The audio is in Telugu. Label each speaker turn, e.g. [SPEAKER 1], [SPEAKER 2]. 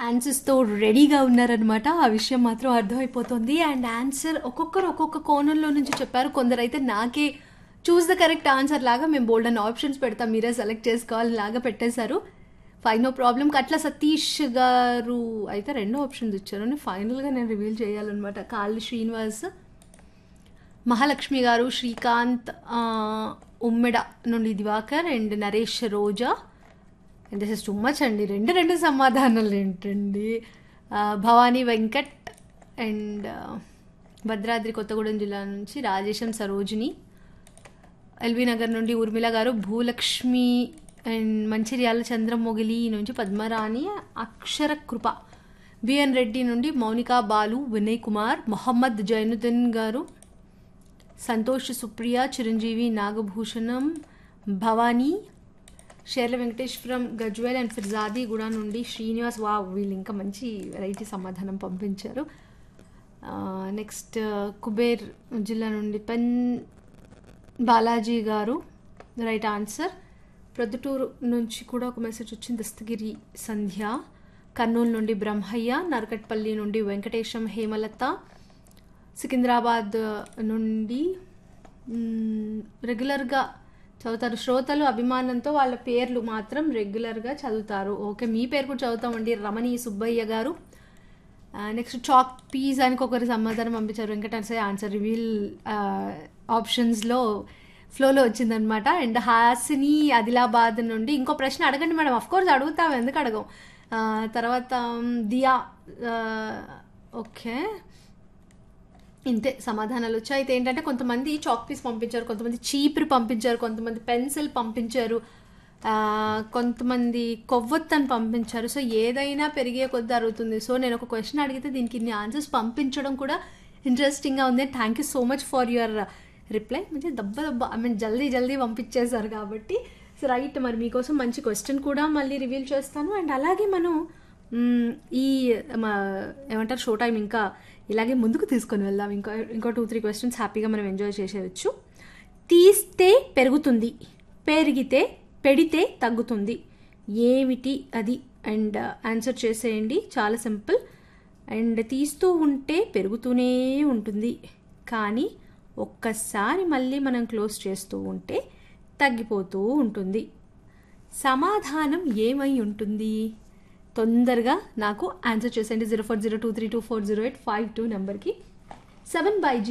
[SPEAKER 1] ఆన్సర్స్తో రెడీగా ఉన్నారనమాట ఆ విషయం మాత్రం అర్థమైపోతుంది అండ్ ఆన్సర్ ఒక్కొక్కరు ఒక్కొక్క కోణంలో నుంచి చెప్పారు కొందరైతే నాకే చూస్ ద కరెక్ట్ ఆన్సర్ లాగా మేము బోల్డ్ అని ఆప్షన్స్ పెడతాం మీరే సెలెక్ట్ చేసుకోవాలి లాగా పెట్టేశారు fine no problem Katla Satish గారు అయితే రెండో ఆప్షన్స్ ఇచ్చారు ఫైనల్గా నేను రివీల్ చేయాలన్నమాట కాళ్ళు శ్రీనివాస్ మహాలక్ష్మి గారు శ్రీకాంత్ ఆ, ఉమ్మెడ నుండి Diwakar and Naresh Roja and this is too much అండి రెండు రెండు సమాధానాలు ఏంటండి ఆ, భవానీ వెంకట్ అండ్ భద్రాద్రి కొత్తగూడెం జిల్లా నుంచి రాజేశం సరోజిని ఎల్బీ నగర్ నుండి ఊర్మిళ గారు భూలక్ష్మి అండ్ మంచిర్యాల చంద్రమొగిలి నుంచి పద్మరాణి అక్షర కృప బిఎన్ రెడ్డి నుండి మౌనికా బాలు వినయ్ కుమార్ మొహమ్మద్ జైనుద్దీన్ గారు సంతోష్ సుప్రియ చిరంజీవి నాగభూషణం భవానీ షేర్ల వెంకటేశ్వరం గజ్వేల్ అండ్ ఫిర్జాది కూడా నుండి శ్రీనివాస్ వా వీళ్ళు ఇంకా మంచి వెరైటీ సమాధానం పంపించారు నెక్స్ట్ కుబేర్ జిల్లా నుండి పెన్ బాలాజీ గారు రైట్ ఆన్సర్ ప్రొద్దుటూరు నుంచి కూడా ఒక మెసేజ్ వచ్చింది దస్తగిరి సంధ్య కర్నూలు నుండి బ్రహ్మయ్య నరకట్పల్లి నుండి వెంకటేశం హేమలత సికింద్రాబాద్ నుండి మ్, రెగ్యులర్గా చదువుతారు శ్రోతలు అభిమానంతో వాళ్ళ పేర్లు మాత్రం రెగ్యులర్గా చదువుతారు ఓకే మీ పేరు కూడా చదువుతామండి రమణి సుబ్బయ్య గారు నెక్స్ట్ చాక్ పీస్ అని ఒకరి సమాధానం పంపించారు వెంకటేశ్వర ఆన్సర్ రివీల్ ఆప్షన్స్లో ఫ్లోలో వచ్చిందనమాట అండ్ హాసిని ఆదిలాబాద్ నుండి ఇంకో ప్రశ్న అడగండి మేడం అఫ్ కోర్స్ అడుగుతాం ఎందుకు అడగం ఆ, తర్వాత మ్, దియా ఓకే ఇంతే సమాధానాలు వచ్చాయి అయితే ఏంటంటే కొంతమంది చాక్ పీస్ పంపించారు కొంతమంది చీపురు పంపించారు కొంతమంది పెన్సిల్ పంపించారు ఆ, కొంతమంది కొవ్వొత్తని పంపించారు సో ఏదైనా పెరిగే కొద్ది అరుగుతుంది సో నేను ఒక క్వశ్చన్ అడిగితే దీనికి ఇన్ని ఆన్సర్స్ పంపించడం కూడా ఇంట్రెస్టింగ్గా ఉంది thank you so much for your reply మంచి దెబ్బ దెబ్బ ఐ మీన్ జల్దీ జల్దీ పంపించేశారు కాబట్టి సో రైట్ మరి మీకోసం మంచి క్వశ్చన్ కూడా మళ్ళీ రివీల్ చేస్తాను అండ్ అలాగే మనం మ్, ఈ మా ఏమంటారు షో టైం ఇంకా ఇలాగే ముందుకు తీసుకొని వెళ్దాం ఇంకా ఇంకో టూ త్రీ క్వశ్చన్స్ హ్యాపీగా మనం ఎంజాయ్ చేసేయచ్చు తీస్తే పెరుగుతుంది పెరిగితే పెడితే తగ్గుతుంది ఏమిటి అది అండ్ ఆన్సర్ చేసేయండి చాలా సింపుల్ అండ్ తీస్తూ ఉంటే పెరుగుతూనే ఉంటుంది కానీ ఒక్కసారి మళ్ళీ మనం క్లోజ్ చేస్తూ ఉంటే తగ్గిపోతూ ఉంటుంది సమాధానం ఏమై ఉంటుంది తొందరగా నాకు ఆన్సర్ చేసేయండి zero four zero two three two four zero eight five two నెంబర్కి సెవెన్ బై